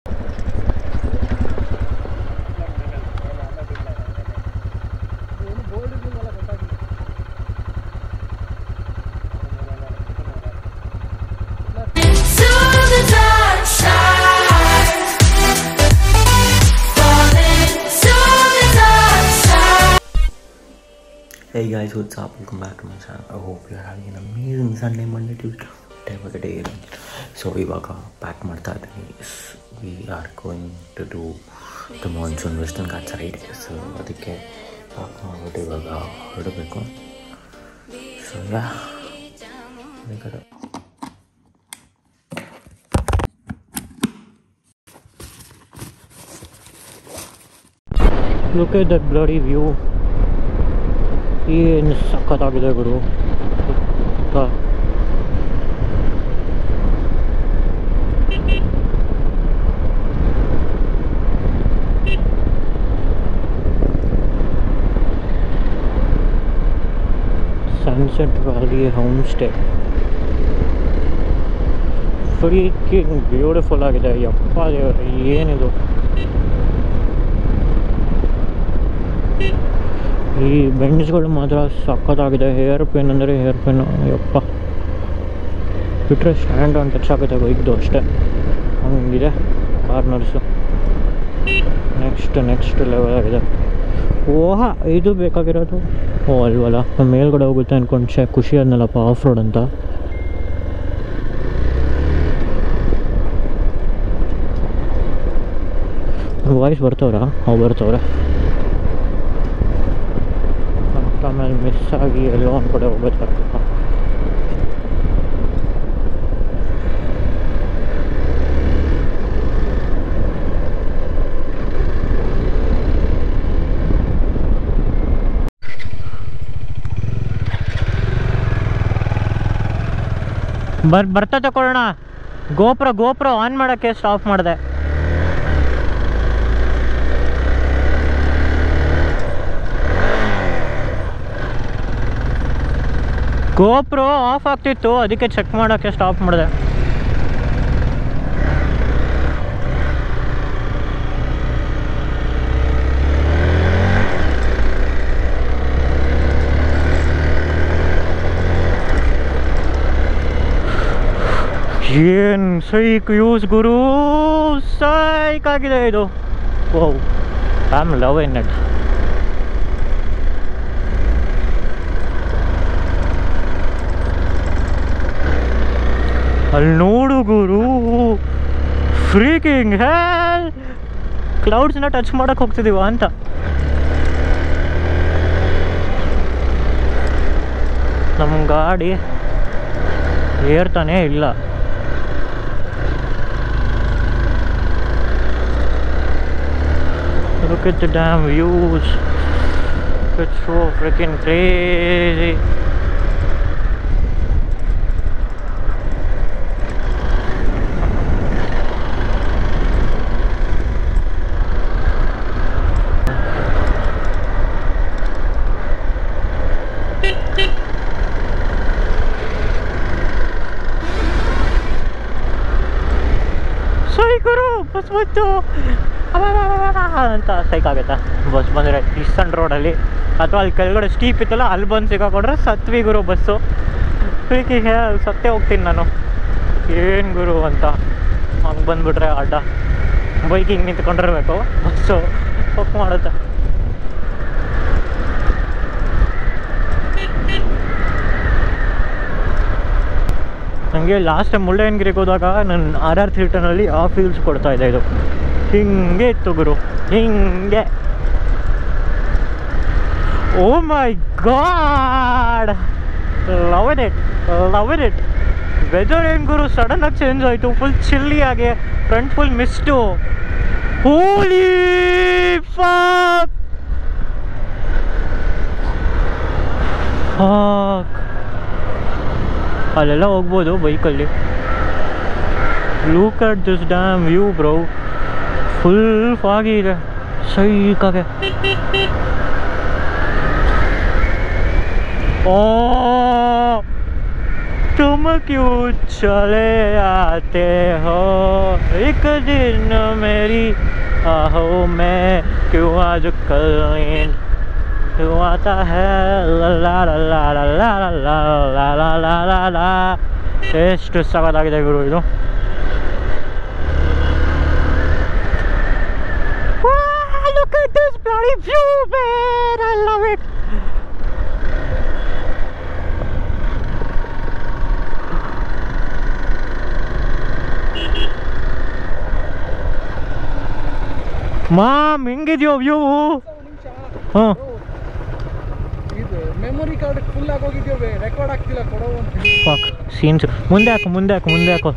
To the dark side. Falling to the dark side. Hey guys, what's up? Welcome back to my channel. I hope you are having an amazing Sunday, Monday, Tuesday, whatever the day is. So ಇವಾಗ pack ಮಾಡ್ತಾ ಇದ್ದೀನಿ we are going to do the monsoon western ghat side so ಅದಕ್ಕೆ pack ಮಾಡಿಬಿಟ್ಟು ಇವಾಗ ಹೊರಡಬೇಕು so ya ಬೇಕಾದ್ರೆ look at that bloody view ಏನು ಸಖತ್ತಾಗಿದೆ ಗುರು ಸುತ್ತ sunset valley home stay freaking beautiful ಆಗಿದೆ ಯಪ್ಪ ದೇವ್ರೆ ಏನಿದು ಈ ಬೆಂಡ್ಸ್ಗಳು ಮಾತ್ರ ಸಖತ್ತಾಗಿದೆ ಹೇರ್ ಪೆನ್ ಅಂದರೆ ಹೇರ್ ಪೆನ್ ಯಪ್ಪ ಬಿಟ್ಟರೆ ಸ್ಟ್ಯಾಂಡ್ ಆನ್ ಟಚ್ ಆಗುತ್ತೆ ಬೈಕ್ದು ಅಷ್ಟೇ ಹಂಗಿದೆ ಕಾರ್ನರ್ಸು ನೆಕ್ಸ್ಟ್ ನೆಕ್ಸ್ಟ್ ಲೆವೆಲ್ ಆಗಿದೆ ಓಹ ಇದು ಬೇಕಾಗಿರೋದು ಓ ಅಲ್ವಲ್ಲ ನಾನ್ ಮೇಲ್ಗಡೆ ಹೋಗುತ್ತೆ ಅಂದ್ಕೊಂಡು ಛೆ ಖುಷಿ ಆದ್ನಲ್ಲಪ್ಪ ಆಫ್ ರೋಡ್ ಅಂತ ವಾಯ್ಸ್ ಬರ್ತವ್ರಾ ಅವು ಬರ್ತವ್ರೆ ಮತ್ತೆ ಆಮೇಲೆ ಮಿಸ್ ಆಗಿ ಎಲ್ಲೋ ಒಂದು ಕಡೆ ಹೋಗ್ಬೇಕಾಗ್ತಪ್ಪ ಬರ್ ಬರ್ತಾ ತಗೊಳ್ಳೋಣ ಗೋಪುರ ಗೋಪುರ ಆನ್ ಮಾಡೋಕ್ಕೆ ಸ್ಟಾಪ್ ಮಾಡಿದೆ ಗೋಪ್ರೋ ಆಫ್ ಆಗ್ತಿತ್ತು ಅದಕ್ಕೆ ಚೆಕ್ ಮಾಡೋಕ್ಕೆ ಸ್ಟಾಪ್ ಮಾಡಿದೆ ಏನು ಸೈಕ್ ಯೂಸ್ ಗುರು ಸೈಕ್ ಆಗಿದೆ ಇದು oh I am love in it ಅಲ್ಲಿ ನೋಡು ಗುರು ಫ್ರೀಕಿಂಗ್ ಹೆಲ್ ಕ್ಲೌಡ್ಸ್ನ ಟಚ್ ಮಾಡಕ್ಕೆ ಹೋಗ್ತಿದೀವ ಅಂತ ನಮ್ಮ ಗಾಡಿ ಏರ್ತಾನೆ ಇಲ್ಲ Look at the damn views. It's so freaking crazy. ಸೈಕರು ಬಸ್ ಬಂತು ಅಬ್ಬಬ್ಬಬ್ಬಬ್ಬ ಅಂತ ಸೈಕ್ ಆಗುತ್ತಾ ಬಸ್ ಬಂದರೆ ಈಸ್ಟರ್ನ್ ರೋಡಲ್ಲಿ ಅಥವಾ ಅಲ್ಲಿ ಕೆಳಗಡೆ ಸ್ಟೀಪ್ ಇತ್ತಲ್ಲ ಅಲ್ಲಿ ಬಂದು ಸಿಕ್ಕಾಕೊಂಡ್ರೆ ಸತ್ವಿ ಗುರು ಬಸ್ಸು ಫ್ರೀಕಿ ಸತ್ತೇ ಹೋಗ್ತೀನಿ ನಾನು ಏನು ಗುರು ಅಂತ ಹಂಗೆ ಬಂದ್ಬಿಟ್ರೆ ಅಡ್ಡ ಬೈಕ್ ಹಿಂಗೆ ನಿಂತ್ಕೊಂಡಿರ್ಬೇಕು ಬಸ್ಸು ಹೊಕ್ ಮಾಡುತ್ತೆ ನನಗೆ ಲಾಸ್ಟ್ ಟೈಮ್ ಮುಳ್ಳಯ್ಯನಗಿರಿಗೆ ಹೋದಾಗ ನನ್ನ ಆರ್ ಆರ್ ಥಿಯೇಟರ್ನಲ್ಲಿ ಆ ಫೀಲ್ಸ್ ಕೊಡ್ತಾ ಇದೆ ಇದು ಹಿಂಗೆ ಇತ್ತು ಗುರು ಹಿಂಗೆ oh my god love it love it weather ಏನು ಗುರು ಸಡನ್ನಾಗಿ ಚೇಂಜ್ ಆಯಿತು ಫುಲ್ ಚಿಲ್ಲಿ ಆಗಿ front full mist holy fog fog ಅಲ್ಲೆಲ್ಲ ಹೋಗ್ಬೋದು ಬೈಕಲ್ಲಿ look at this damn view bro full foggy ಇದೆ ಸೈಕಾಗೆ ಓ तुम क्यों चले आते हो एक दिन मेरी आहों में क्यों आज कल नींद क्यों आता है ला ला ला ला ला ला ला ला ला ला ला ला ಎಷ್ಟು ಸಗದಾಗಿದೆ ಗುರು ಇದು Wow, look at this bloody view, man! I love it. ಮಾಮ್ ಹೆಂಗಿದ್ಯೋ ವ್ಯೂ ಹಾಂ ಇದು ಮೆಮೊರಿ ಕಾರ್ಡ್ ಫುಲ್ ಆಗೋಗಿದ್ಯೋ ರೆಕಾರ್ಡ್ ಆಗ್ತಿಲ್ಲ ಕೊಡೋ ಅಂತ ಹೇಳಿ. ಫಾಕ್ ಸೀನ್ಸ್ ಮುಂದೆ ಹಾಕು ಮುಂದೆ ಹಾಕು ಮುಂದೆ ಹಾಕು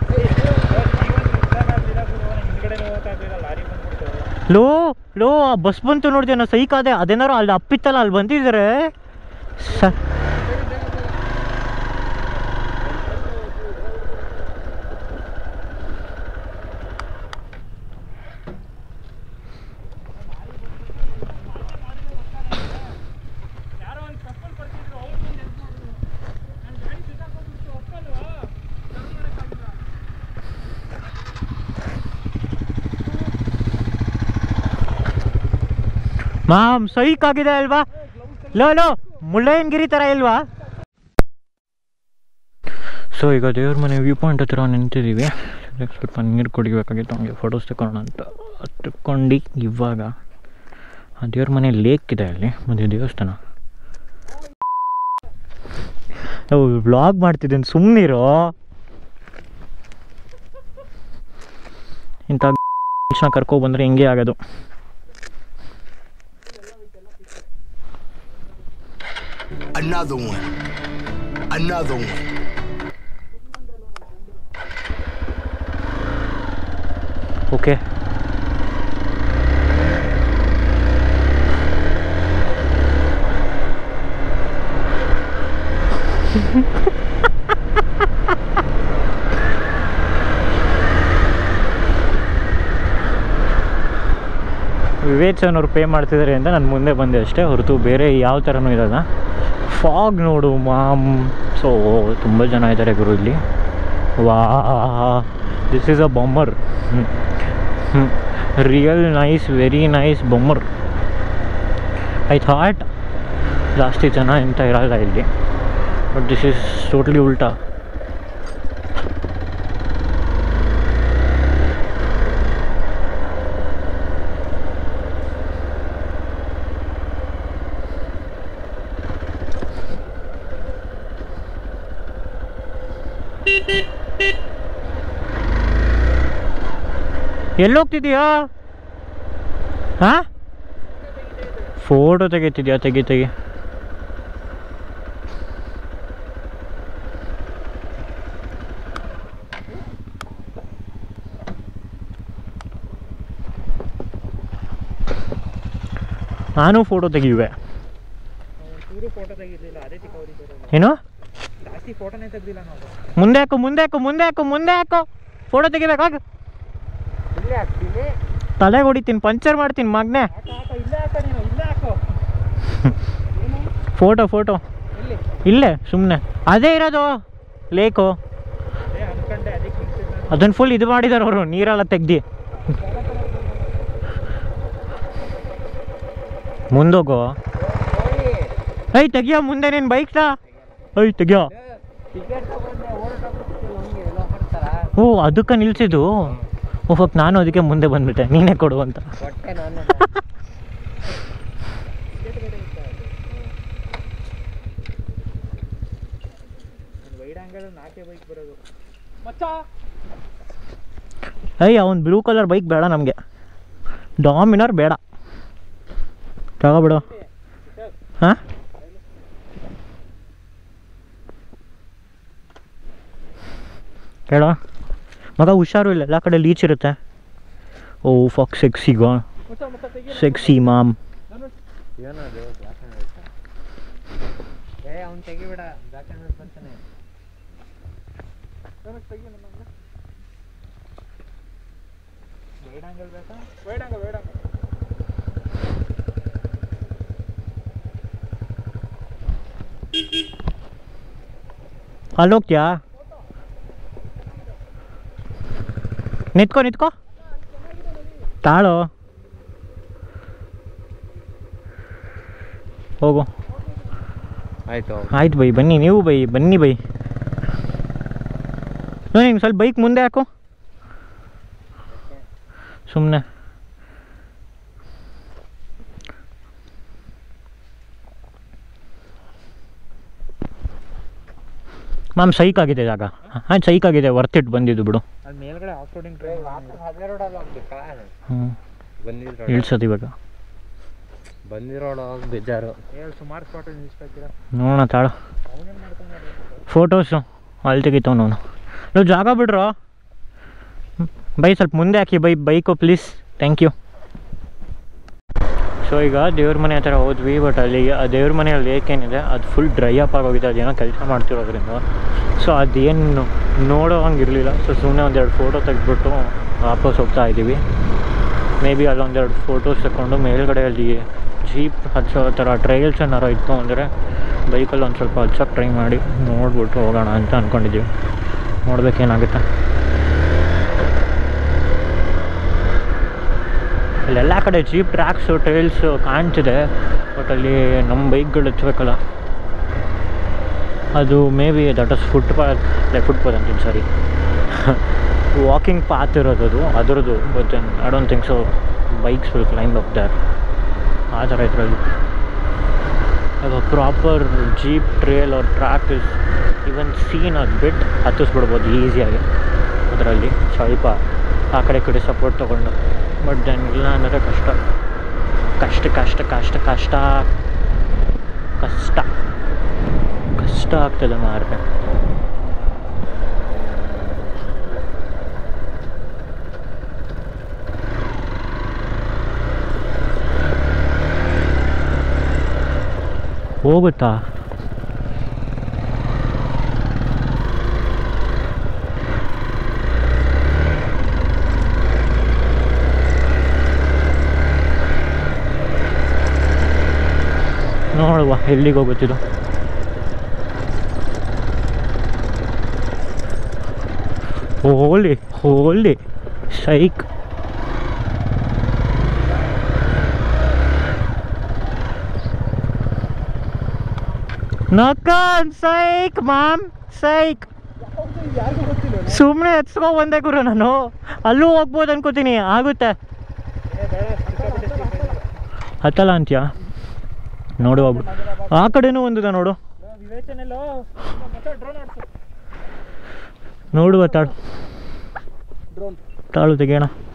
ಲೋ ಲೋ ಆ ಬಸ್ ಬಂತು ನೋಡಿದೆ ನಾ ಸೈಕ್ ಅದೇ ಅದೇನಾರು ಅಲ್ಲಿ ಅಪ್ಪಿತ್ತಲ್ಲ ಅಲ್ಲಿ ಬಂದಿದ್ದಾರೆ ಸ ಮಾಮ್ ಸೈಕ್ ಆಗಿದೆ ಅಲ್ವಾ ಲೋ ಲೋ ಮುಳ್ಳಯ್ಯನಗಿರಿ ಥರ ಇಲ್ವಾ ಸೊ ಈಗ ದೇವ್ರ ಮನೆ ವ್ಯೂ ಪಾಯಿಂಟ್ ಹತ್ರ ನಿಂತಿದ್ದೀವಿ ಅದಕ್ಕೆ ಸ್ವಲ್ಪ ನೀರು ಕುಡಿಬೇಕಾಗಿತ್ತು ಹಂಗೆ ಫೋಟೋಸ್ ತಗೊಳ್ಳೋಣ ಅಂತ ತಗೊಂಡು ಇವಾಗ ಆ ದೇವ್ರ ಮನೆ ಲೇಕ್ ಇದೆ ಅಲ್ಲಿ ಮುಂದೆ ದೇವಸ್ಥಾನ ನಾವು ವ್ಲಾಗ್ ಮಾಡ್ತಿದ್ದೀನಿ ಸುಮ್ಮನಿರೋ ಇಂಥ ಕರ್ಕೊಬಂದ್ರೆ ಹಿಂಗೆ ಆಗೋದು Another one. Another one. Okay Vivechan ಅವ್ರು ಪೇ ಮಾಡ್ತಿದ್ದಾರೆ ಅಂತ ನಾನು ಮುಂದೆ ಬಂದೆ ಅಷ್ಟೇ ಹೊರತು ಬೇರೆ ಯಾವ ಥರನೂ ಇರಲ್ಲ ಫಾಗ್ ನೋಡು ಮಾಮ್ ಸೊ ತುಂಬ ಜನ ಇದ್ದಾರೆ ಗುರು ಇಲ್ಲಿ wow this is a bomber real nice very nice bomber I thought ಜಾಸ್ತಿ ಜನ ಎಂತ ಇರಲ್ಲ ಇಲ್ಲಿ ಬಟ್ ದಿಸ್ ಈಸ್ ಟೋಟ್ಲಿ ಉಲ್ಟಾ ಎಲ್ಲೋಗ್ತಿದ್ಯಾ ಹಾಂ ಫೋಟೋ ತೆಗಿತಿದ್ಯಾ ತೆಗಿ ತೆಗಿ ನಾನು ಫೋಟೋ ತೆಗಿಯುವೆ ಚೂರು ಫೋಟೋ ತೆಗಿಲಿಲ್ಲ ಅದೇ ಚಿಕ್ಕವರಿದ್ದಾರೆ ಏನು ಜಾಸ್ತಿ ಫೋಟೋನೇ ತೆಗ್ದಿಲ್ಲ ನಾವು ಮುಂದೆ ಹಾಕು ಮುಂದೆ ಹಾಕು ಮುಂದೆ ಹಾಕು ಮುಂದೆ ಹಾಕು ಫೋಟೋ ತೆಗಿಬೇಕಾಗ ಇಲ್ಲೇ ಹಾಕ್ತೀನಿ ತಲೆಗೆ ಹೊಡಿತೀನಿ ಪಂಚರ್ ಮಾಡ್ತೀನಿ ಮಗ್ನೆ ಹಾಕ ಹಾಕ ಇಲ್ಲೇ ಹಾಕ ನೀನು ಇಲ್ಲೇ ಹಾಕೋ ಏನು ಫೋಟೋ ಫೋಟೋ ಎಲ್ಲಿ ಇಲ್ಲೇ ಸುಮ್ಮನೆ ಅದೇ ಇರೋದು ಲೇಕು ಅದೇ ಅನ್ಕೊಂಡೆ ಅದಕ್ಕೆ ನಿಂತಿದ್ದೆ ಅದನ್ನು ಫುಲ್ ಇದು ಮಾಡಿದಾರೆ ಅವರು ನೀರೆಲ್ಲ ತೆಗ್ದು ಮುಂದೋಗೋ ಐ ತೆಗಿಯೋ ಮುಂದೆ ನೀನು ಬೈಕ್ನ ಐ ತೆಗಿಯೋ ಟಿಕೆಟ್ ತಗೊಂಡೆ ಓಡಾಡ್ಬಿಡ್ತಿಲ್ಲ ಹಂಗೆ ಎಲ್ಲ ಹಾಕ್ತಾರ ಓ ಅದಕ್ಕೆ ನಿಲ್ಸಿದ್ದು ಓ ಫಕ್ ನಾನು ಅದಕ್ಕೆ ಮುಂದೆ ಬಂದ್ಬಿಟ್ಟೆ ನೀನೇ ಕೊಡು ಅಂತ ಹೊಟ್ಟೆ ನಾನು ವೈಡ್ ಆಂಗಲ್ ನಾಲ್ಕೇ ಬೈಕ್ ಬರೋದು ಮಚ್ಚ ಐ ಅವ್ನು ಬ್ಲೂ ಕಲರ್ ಬೈಕ್ ಬೇಡ ನಮಗೆ ಡಾಮಿನರ್ ಬೇಡ ತಗೋಬಿಡು ಹಾಂ ಹೇಳೋ ಮಗ ಹುಷಾರು ಇಲ್ಲ ಎಲ್ಲ ಕಡೆ ಲೀಚ್ ಇರುತ್ತೆ ಓ ಫಕ್ ಸೆಕ್ಸಿ ಗಾ ಮಚ್ಚ ಮಚ್ಚ ತೆಗಿ ಸೆಕ್ಸಿ ಮಾಮ್ ಏನದು ಬ್ಲಾಕ್ ಆ್ಯಂಡ್ ವೈಟ್ ಏ ಅವ್ನು ತೆಗಿಬೇಡ ಬ್ಲಾಕ್ ಆ್ಯಂಡ್ ವೈಟ್ ಬರ್ತಾನೆ ತೆಗಿ ನಮ್ಮ ವೈಡ್ ಆಂಗಲ್ ಬೇಕಾ ವೈಡ್ ಆಂಗಲ್ ವೈಡ್ ಆಂಗಲ್ ಅಲ್ಲಿ ಹೋಗ್ತೀಯಾ ನಿಂತ್ಕೋ ನಿಂತ್ಕೋ ತಾಳು ಹೋಗು ಆಯ್ತು ಆಯ್ತು ಬೈ ಬನ್ನಿ ನೀವು ಬೈ ಬನ್ನಿ ಬೈ ನೀನು ಸ್ವಲ್ಪ ಬೈಕ್ ಮುಂದೆ ಹಾಕು ಸುಮ್ಮನೆ ಮ್ಯಾಮ್ ಸೈಕ್ ಆಗಿದೆ ಜಾಗ ಹಾಂ ಸೈಕ್ ಆಗಿದೆ ವರ್ತ್ ಇಟ್ ಬಂದಿದ್ದು ಬಿಡು ಅಲ್ಲಿ ಮೇಲ್ಗಡೆ ಆಫ್ ರೋಡಿಂಗ್ ಟ್ರೈನ್ ಅದೇ ರೋಡಲ್ಲಿ ಹೋಗ್ಬೇಕಾ ಹ್ಞೂ ಬಂದಿದ್ರು ಇಳ್ಸೋದು ಇವಾಗ ಬಂದಿರೋಳು ಬೇಜಾರು ಹೇಳಿ ಸುಮಾರು ಸ್ಪಾಟ್ ನಿಲ್ಸ್ಬೇಕಿರ ನೋಡೋಣ ತಾಳು ಅವನೇನು ಮಾಡ್ತಾನೆ ಫೋಟೋಸು ಅಲ್ಲಿ ತೆಗಿತಾವ ನಾನು ನೀವು ಜಾಗ ಬಿಡ್ರೋ ಬೈ ಸ್ವಲ್ಪ ಮುಂದೆ ಹಾಕಿ bye bike please thank you so ಈಗ ದೇವ್ರ ಮನೆ ಹತ್ರ ಹೋದ್ವಿ ಬಟ್ ಅಲ್ಲಿ ಆ ದೇವ್ರ ಮನೆಯಲ್ಲಿ ಏಕೇನಿದೆ ಅದು ಫುಲ್ ಡ್ರೈ ಅಪ್ ಆಗೋಗಿದೆ ಅದೇನೋ ಕೆಲಸ ಮಾಡ್ತಿರೋದ್ರಿಂದ ಸೊ ಅದೇನು ನೋಡೋ ಹಂಗೆ ಇರಲಿಲ್ಲ ಸೊ ಸುಮ್ಮನೆ ಒಂದೆರಡು ಫೋಟೋ ತೆಗೆದ್ಬಿಟ್ಟು ವಾಪಸ್ ಹೋಗ್ತಾ ಇದ್ದೀವಿ ಮೇ ಬಿ ಅಲ್ಲೊಂದೆರಡು ಫೋಟೋಸ್ ತಗೊಂಡು ಮೇಲ್ಗಡೆ ಅಲ್ಲಿ ಜೀಪ್ ಹಚ್ಚೋ ಥರ ಟ್ರೈಲ್ಸ್ ಏನಾರು ಇತ್ತು ಅಂದರೆ ಬೈಕಲ್ಲಿ ಒಂದು ಸ್ವಲ್ಪ ಹಚ್ಚೋಕೆ ಟ್ರೈ ಮಾಡಿ ನೋಡ್ಬಿಟ್ಟು ಹೋಗೋಣ ಅಂತ ಅಂದ್ಕೊಂಡಿದ್ದೀವಿ ನೋಡ್ಬೇಕೇನಾಗುತ್ತೆ ಅಲ್ಲೆಲ್ಲ ಕಡೆ ಜೀಪ್ ಟ್ರ್ಯಾಕ್ಸು ಟ್ರೈಲ್ಸು ಕಾಣ್ತಿದೆ ಬಟ್ ಅಲ್ಲಿ ನಮ್ಮ ಬೈಕ್ಗಳು ಹಚ್ಬೇಕಲ್ಲ ಅದು may be that is footpath like footpath ಅಂತೀನಿ ಸಾರಿ ವಾಕಿಂಗ್ ಪಾತ್ ಇರೋದು ಅದು ಅದರದ್ದು but I don't think so bikes will climb up there ಆ ಥರ ಇದರಲ್ಲಿ ಇವಾಗ ಪ್ರಾಪರ್ ಜೀಪ್ ಟ್ರೇಲ್ ಅವ್ರ ಟ್ರ್ಯಾಕ್ ಇಸ್ ಇವನ್ ಸೀನ್ ಅದು ಬಿಟ್ಟು ಹತ್ತಿಸ್ಬಿಡ್ಬೋದು ಈಸಿಯಾಗಿ ಅದರಲ್ಲಿ ಸ್ವಲ್ಪ ಆ ಕಡೆ ಈ ಕಡೆ ಸಪೋರ್ಟ್ ತೊಗೊಂಡು ಬಟ್ ದೆನ್ ಇಲ್ಲ ಅಂದರೆ ಕಷ್ಟ ಕಷ್ಟ ಕಷ್ಟ ಕಷ್ಟ ಕಷ್ಟ ಕಷ್ಟ ಕಷ್ಟ ಆಗ್ತದೆ ಮಾರ್ರೆ ಹೋಗುತ್ತಾ ನೋಡುವ ಎಲ್ಲಿಗೆ ಹೋಗುತ್ತಿದ್ದು ಹೋಲಿ ಹೋಲಿ ಸೈಕ್ ನಕನ್ ಸೈಕ್ ಮಾಮ್ ಸೈಕ್ ಸುಮ್ಮನೆ ಹಚ್ಕೊ ಬಂದೆ ಗುರು ನಾನು ಅಲ್ಲೂ ಹೋಗ್ಬೋದು ಅನ್ಕೋತೀನಿ ಆಗುತ್ತೆ ಹತ್ತಲ್ಲ ಅಂತ್ಯಾ ನೋಡುವ ಬಿಡು. ಆ ಕಡೆನೂ ಒಂದಿದೆ ನೋಡು ವಿವೇಚನೆಲ್ಲೋ ಡ್ರೋನ್ ಆಡ್ಸು ನೋಡುವ ತಾಳು ಡ್ರೋನ್ ತಾಳು ತೆಗಿಯೋಣ